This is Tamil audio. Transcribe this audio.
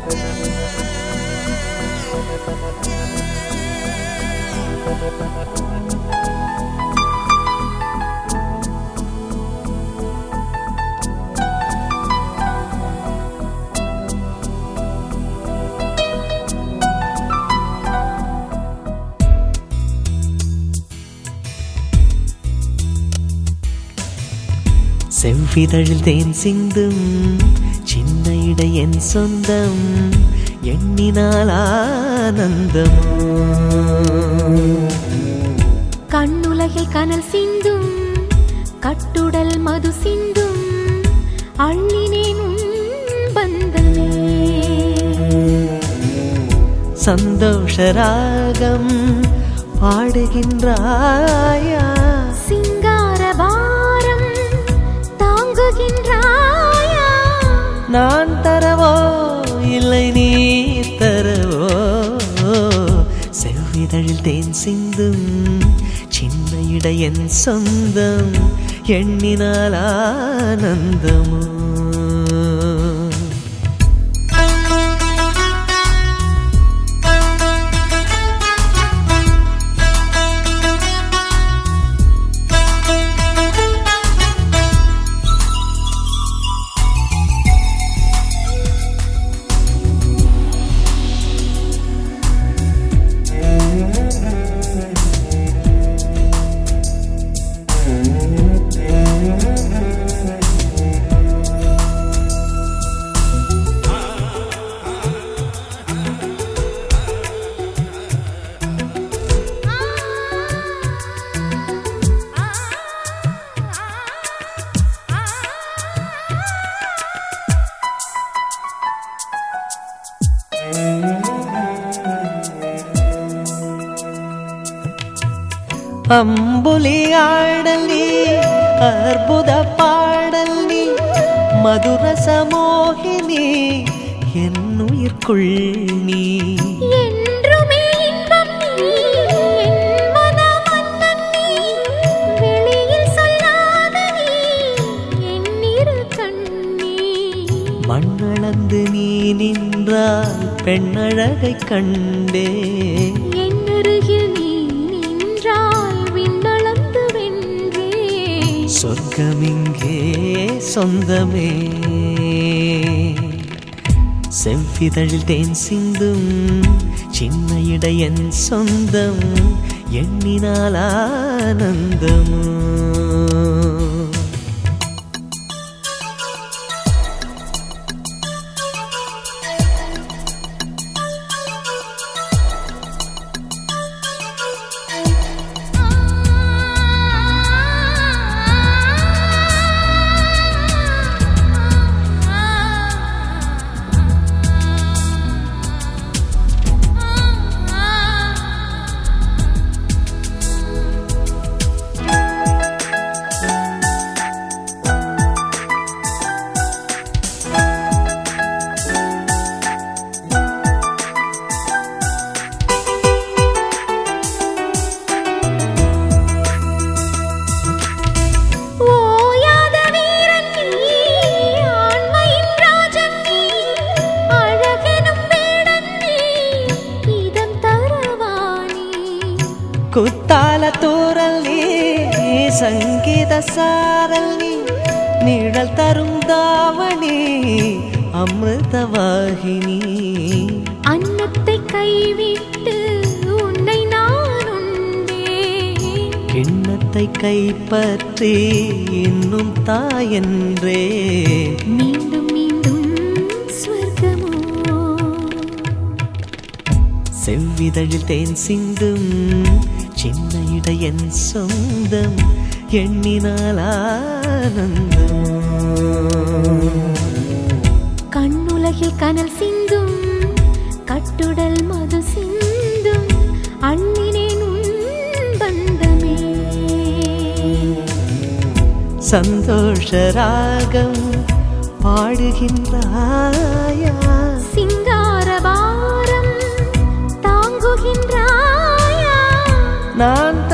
செவ்விதழில் தேன் சிந்தும் சின்ன இடை என் சொந்தம் எண்ணினால் ஆனந்தமோ கண்ணுலகில் கனல் சிந்தும் கட்டுடல் மது சிந்தும் அள்ளினேன் உன் பந்தமே சந்தோஷராகம் பாடுகின்றாயா சிங்கார பாரம் தாங்குகின்றாயா நான் தரவோ இல்லை நீ தரவோ செவ்விதழில் தேன் சிந்தும் சின்ன இடை என் சொந்தம் எண்ணினால் ஆனந்தமோ அம்புலி ஆடல் நீ அற்புத பாடல் நீ மதுரச மோகினி என் உயிர்க்குள் நீ என்றுமே இன்பம் நீ என் மனமன்னன் நீ வெளியில் சொல்லாத நீ என் இரு கண்ணீ மண்ணளந்து நீ நின்றால் பெண்ணழகை கண்டே என் அருகில் நீ நின்றால் விண்ணளந்து வென்றே சொர்க்கமிங்கே சொந்தமே செவ்விதழில் தேன் சிந்தும் சின்ன இடையன் சொந்தம் எண்ணினால் ஆனந்தமோ ஓயாத வீரன் நீ ஆண்மையின் ராஜன் நீ அழகெனும் வேடன் நீ இதம் தரவாணி குத்தால தூரல் நீ சங்கீத சாரல் நீ நிழல் தரும் தாவணி அமிர்தவாகினி அன்னத்தை கைவிட்டு உன்னை நான் உண்டேன் கிண்ணத்தை கைப்பற்றி இன்னும் தாயென்றே மீண்டும் மீண்டும் ஸ்வர்க்கமோ செவ்விதழில் தேன் சிந்தும் சின்ன இடையன் சொந்தம் எண்ணினால் ஆனந்தம் கண்ணுலகில் கனல் சிந்தும் கட்டுடல் மது சிந்தும் அண்ணினேன் உன் பந்தமே சந்தோஷ ராகம் பாடுகின்றாயா சிங்கார பாரம் தாங்குகின்றாயா நான்